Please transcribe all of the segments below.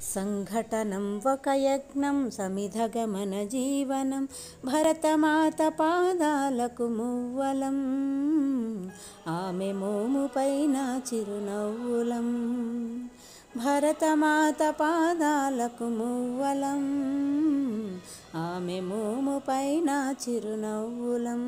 సంఘటనం ఒక యజ్ఞం సమిధగమన జీవనం భరతమాత పాదాలకు మువ్వలం ఆమె మోము పైన చిరునవ్వులం భరతమాత పాదాలకు మువ్వలం ఆమె మోము పైన చిరునవ్వులం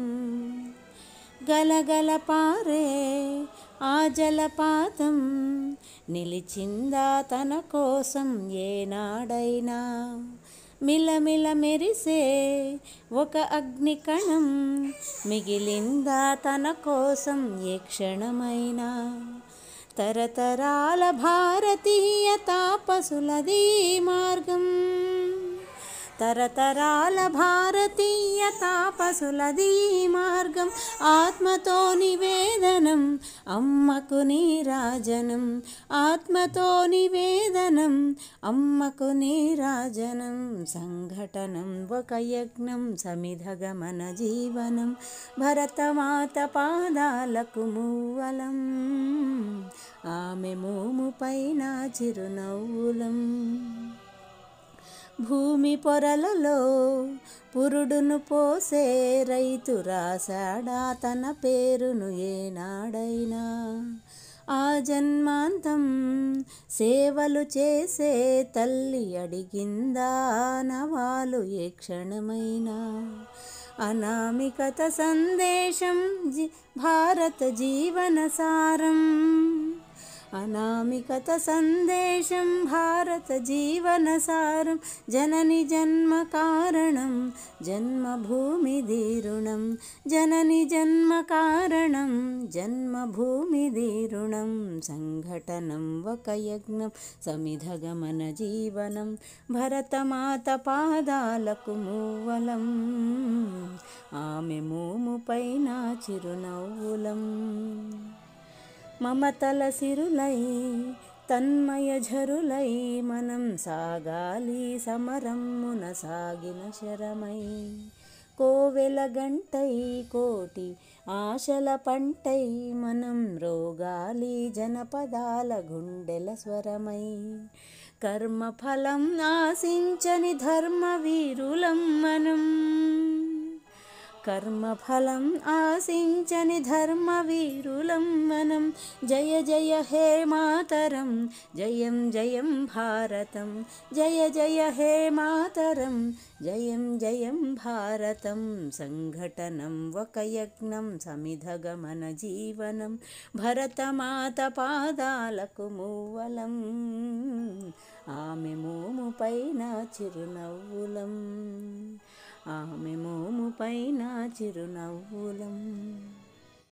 గలగల పారే ఆ జలపాతం నిలిచిందా తన కోసం ఏనాడైనా మిలమిల మెరిసే ఒక అగ్నికణం మిగిలిందా తన కోసం ఏ క్షణమైనా తరతరాల భారతీయ తాపసులది మార్గం తరతరాల భారతీయ తాపసులది మార్గం ఆత్మతో నివేదనం అమ్మకు నీరాజనం ఆత్మతో నివేదనం అమ్మకు నీరాజనం సంఘటనం ఒక యజ్ఞం సమిధగమన జీవనం భరతమాత పాదాలకు మూవలం ఆమె మోము పైన చిరునవ్వులం భూమి పొరలలో పురుడును పోసే రైతు రాశాడా తన పేరును ఏనాడైనా ఆ జన్మాంతం సేవలు చేసే తల్లి అడిగిందా నవాలు ఏ క్షణమైనా అనామికత సందేశం జి భారత జీవన సారం అనామికత సందేశం భారత జీవన సారం జనని జన్మ కారణం జన్మభూమి దీరుణం జనని జన్మ కారణం జన్మభూమి దీరుణం సంఘటనం ఒక యజ్ఞం సమిధగమన జీవనం భరతమాత పాదాలకు మూవలం ఆమె మోము పైన చిరునవ్వులం మమతల సిరులై తన్మయ ఝరులై మనం సాగాలి సమరమ్మున సాగిన శరమై కోవెల గంటై కోటి ఆశల పంటై మనం రోగాలి జనపదాల గుండెల స్వరమై కర్మఫలం ఆశించని ధర్మ వీరులం మనం కర్మఫలం ఆశించని ధర్మ వీరులం మనం జయ జయ హే మాతరం జయం జయం భారతం జయ జయ హే మాతరం జయం జయం భారతం సంఘటనం ఒక యజ్ఞం సమిధగమన జీవనం భరతమాత పాదాలకు మూవలం ఆమె మోము పైన చిరునవ్వులం ఆమె మోము పైన చిరునవ్వులం